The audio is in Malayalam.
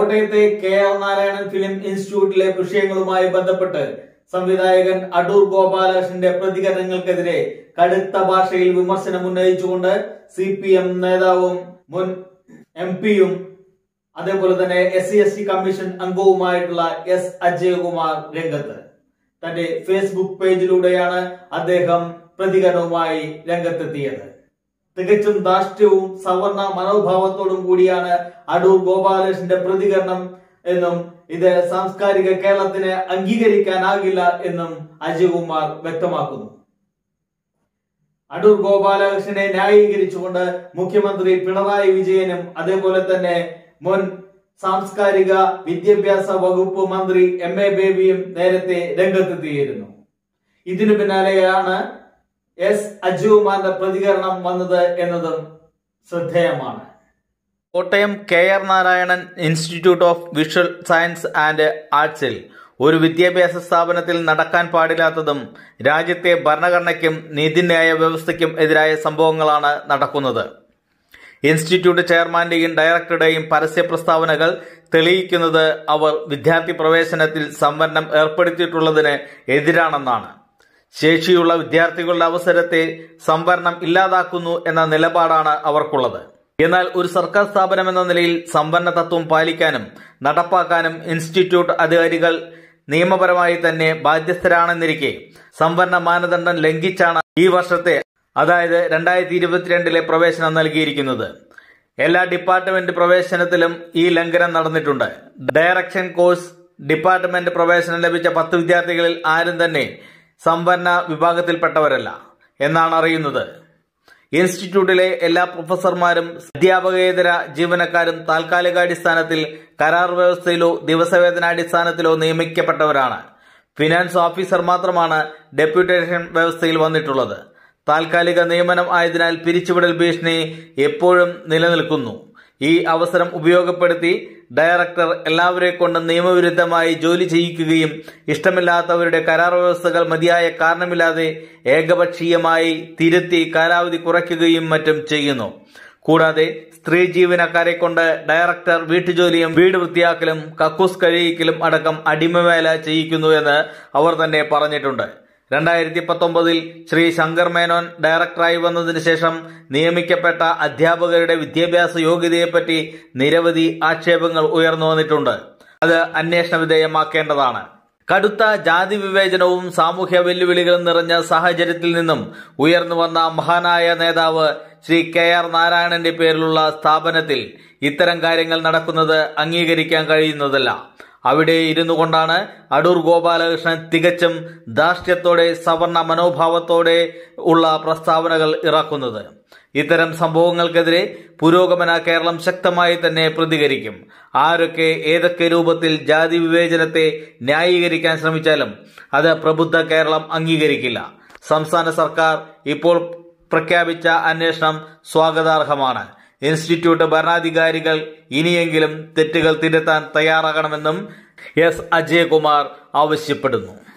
കോട്ടയത്തെ കെ ആർ നാരായണൻ ഫിലിം ഇൻസ്റ്റിറ്റ്യൂട്ടിലെ വിഷയങ്ങളുമായി ബന്ധപ്പെട്ട് സംവിധായകൻ അടൂർ ഗോപാലകൃഷ്ണന്റെ പ്രതികരണങ്ങൾക്കെതിരെ കടുത്ത ഭാഷയിൽ വിമർശനം ഉന്നയിച്ചുകൊണ്ട് സി പി എം നേതാവും മുൻ എം പിയും അതേപോലെ തന്നെ S C S T commission അംഗവുമായിട്ടുള്ള എസ് അജയകുമാർ രംഗത്ത് തന്റെ ഫേസ്ബുക്ക് പേജിലൂടെയാണ് അദ്ദേഹം പ്രതികരണവുമായി രംഗത്തെത്തിയത് തികച്ചും ധാർഷ്ട്യവും സവർണ മനോഭാവത്തോടും കൂടിയാണ് അടൂർ ഗോപാലകൃഷ്ണന്റെ പ്രതികരണം എന്നും ഇത് സാംസ്കാരിക കേരളത്തിന് അംഗീകരിക്കാനാകില്ല എന്നും അജയകുമാർ വ്യക്തമാക്കുന്നു അടൂർ ഗോപാലകൃഷ്ണനെ ന്യായീകരിച്ചുകൊണ്ട് മുഖ്യമന്ത്രി പിണറായി വിജയനും അതേപോലെ തന്നെ മുൻ സാംസ്കാരിക വിദ്യാഭ്യാസ വകുപ്പ് മന്ത്രി എം എ ബേബിയും നേരത്തെ രംഗത്തെത്തിയിരുന്നു ഇതിനു പിന്നാലെയാണ് എസ് അജുകുമാറിന്റെ പ്രതികരണം വന്നത് എന്നതും ശ്രദ്ധേയമാണ് Kottayam K R Narayanan institute of visual science and ആർട്സിൽ ഒരു വിദ്യാഭ്യാസ സ്ഥാപനത്തിൽ നടക്കാൻ പാടില്ലാത്തതും രാജ്യത്തെ ഭരണഘടനയ്ക്കും നീതിന്യായ വ്യവസ്ഥയ്ക്കും എതിരായ സംഭവങ്ങളാണ് നടക്കുന്നത് ഇൻസ്റ്റിറ്റ്യൂട്ട് ചെയർമാന്റെയും ഡയറക്ടറുടെയും പരസ്യ പ്രസ്താവനകൾ തെളിയിക്കുന്നത് അവർ വിദ്യാർത്ഥി പ്രവേശനത്തിൽ സംവരണം ഏർപ്പെടുത്തിയിട്ടുള്ളതിന് എതിരാണെന്നാണ് ശേഷിയുള്ള വിദ്യാർത്ഥികളുടെ അവസരത്തെ സംവരണം ഇല്ലാതാക്കുന്നു എന്ന നിലപാടാണ് അവർക്കുള്ളത് എന്നാൽ ഒരു സർക്കാർ സ്ഥാപനം എന്ന നിലയിൽ സംവരണ തത്വം പാലിക്കാനും നടപ്പാക്കാനും ഇൻസ്റ്റിറ്റ്യൂട്ട് അധികാരികൾ നിയമപരമായി തന്നെ ബാധ്യസ്ഥരാണെന്നിരിക്കെ സംവരണ മാനദണ്ഡം ലംഘിച്ചാണ് ഈ വർഷത്തെ അതായത് രണ്ടായിരത്തി ഇരുപത്തിരണ്ടിലെ പ്രവേശനം നൽകിയിരിക്കുന്നത് എല്ലാ ഡിപ്പാർട്ട്മെന്റ് പ്രവേശനത്തിലും ഈ ലംഘനം നടന്നിട്ടുണ്ട് ഡയറക്ഷൻ കോഴ്സ് ഡിപ്പാർട്ട്മെന്റ് പ്രവേശനം ലഭിച്ച പത്ത് വിദ്യാർത്ഥികളിൽ ആരും തന്നെ സംവരണ വിഭാഗത്തിൽപ്പെട്ടവരല്ല എന്നാണ് അറിയുന്നത് ഇൻസ്റ്റിറ്റ്യൂട്ടിലെ എല്ലാ പ്രൊഫസർമാരും അധ്യാപകേതര ജീവനക്കാരും താൽക്കാലികാടിസ്ഥാനത്തിൽ കരാർ വ്യവസ്ഥയിലോ ദിവസവേതനാടിസ്ഥാനത്തിലോ നിയമിക്കപ്പെട്ടവരാണ് ഫിനാൻസ് ഓഫീസർ മാത്രമാണ് ഡെപ്യൂട്ടേഷൻ വ്യവസ്ഥയിൽ വന്നിട്ടുള്ളത് താൽക്കാലിക നിയമനം ആയതിനാൽ പിരിച്ചുവിടൽ ഭീഷണി എപ്പോഴും നിലനിൽക്കുന്നു ഈ അവസരം ഉപയോഗപ്പെടുത്തി ഡയറക്ടർ എല്ലാവരെ കൊണ്ട് നിയമവിരുദ്ധമായി ജോലി ചെയ്യിക്കുകയും ഇഷ്ടമില്ലാത്തവരുടെ കരാർ വ്യവസ്ഥകൾ മതിയായ കാരണമില്ലാതെ ഏകപക്ഷീയമായി തിരുത്തി കാലാവധി കുറയ്ക്കുകയും മറ്റും ചെയ്യുന്നു കൂടാതെ സ്ത്രീ ജീവനക്കാരെ കൊണ്ട് ഡയറക്ടർ വീട്ടുജോലിയും വീട് വൃത്തിയാക്കലും കക്കൂസ് കഴിയിക്കലും അടക്കം അടിമവേല ചെയ്യിക്കുന്നു എന്ന് അവർ തന്നെ പറഞ്ഞിട്ടുണ്ട് രണ്ടായിരത്തി പത്തൊമ്പതിൽ ശ്രീ ശങ്കർ മേനോൻ ഡയറക്ടറായി വന്നതിന് ശേഷം നിയമിക്കപ്പെട്ട അധ്യാപകരുടെ വിദ്യാഭ്യാസ യോഗ്യതയെപ്പറ്റി നിരവധി ആക്ഷേപങ്ങൾ ഉയർന്നു വന്നിട്ടുണ്ട് അത് അന്വേഷണ വിധേയമാക്കേണ്ടതാണ് കടുത്ത ജാതി വിവേചനവും സാമൂഹ്യ വെല്ലുവിളികളും നിറഞ്ഞ സാഹചര്യത്തിൽ നിന്നും ഉയർന്നു വന്ന മഹാനായ നേതാവ് ശ്രീ കെ ആർ നാരായണന്റെ പേരിലുള്ള സ്ഥാപനത്തിൽ ഇത്തരം കാര്യങ്ങൾ നടക്കുന്നത് അംഗീകരിക്കാൻ കഴിയുന്നതല്ല അവിടെ ഇരുന്നു കൊണ്ടാണ് അടൂർ ഗോപാലകൃഷ്ണൻ തികച്ചും ധാർഷ്ട്യത്തോടെ സവർണ മനോഭാവത്തോടെ ഉള്ള പ്രസ്താവനകൾ ഇറക്കുന്നത് ഇത്തരം സംഭവങ്ങൾക്കെതിരെ പുരോഗമന കേരളം ശക്തമായി തന്നെ പ്രതികരിക്കും ആരൊക്കെ ഏതൊക്കെ രൂപത്തിൽ ജാതി വിവേചനത്തെ ന്യായീകരിക്കാൻ ശ്രമിച്ചാലും അത് പ്രബുദ്ധ കേരളം അംഗീകരിക്കില്ല സംസ്ഥാന സർക്കാർ ഇപ്പോൾ പ്രഖ്യാപിച്ച അന്വേഷണം സ്വാഗതാർഹമാണ് ഇൻസ്റ്റിറ്റ്യൂട്ട് ഭരണാധികാരികൾ ഇനിയെങ്കിലും തെറ്റുകൾ തിരുത്താൻ തയ്യാറാകണമെന്നും എസ് അജയകുമാർ ആവശ്യപ്പെടുന്നു